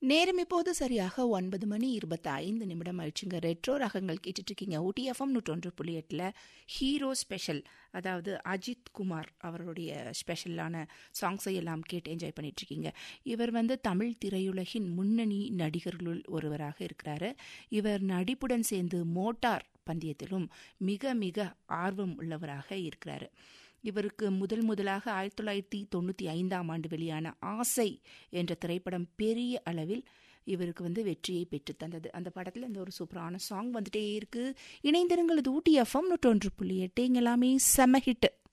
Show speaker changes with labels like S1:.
S1: நேரம் இப்போது சரியாக ஒன்பது மணி இருபத்தி ஐந்து நிமிடம் ஆயிடுச்சுங்க ரெட்ரோ ரகங்கள் கேட்டுட்டு இருக்கீங்க ஊட்டி எஃப்எம் நூற்றொன்று புள்ளி எட்டில் ஹீரோ ஸ்பெஷல் அதாவது அஜித் குமார் அவருடைய ஸ்பெஷலான சாங்ஸை எல்லாம் கேட்டு என்ஜாய் பண்ணிட்டு இருக்கீங்க இவர் வந்து தமிழ் திரையுலகின் முன்னணி நடிகர்களுள் ஒருவராக இருக்கிறாரு இவர் நடிப்புடன் சேர்ந்து மோட்டார் பந்தயத்திலும் மிக மிக ஆர்வம் உள்ளவராக இருக்கிறாரு இவருக்கு முதல் முதலாக ஆயிரத்தி தொள்ளாயிரத்தி தொண்ணூற்றி ஐந்தாம் ஆண்டு வெளியான ஆசை என்ற திரைப்படம் பெரிய அளவில் இவருக்கு வந்து வெற்றியை பெற்று தந்தது அந்த படத்தில் இந்த ஒரு சூப்பரான சாங் வந்துட்டே இருக்கு இணைந்திருங்கள் இது ஊட்டி எஃப்எம் நூற்றொன்று புள்ளி எட்டு இங்க எல்லாமே செம ஹிட்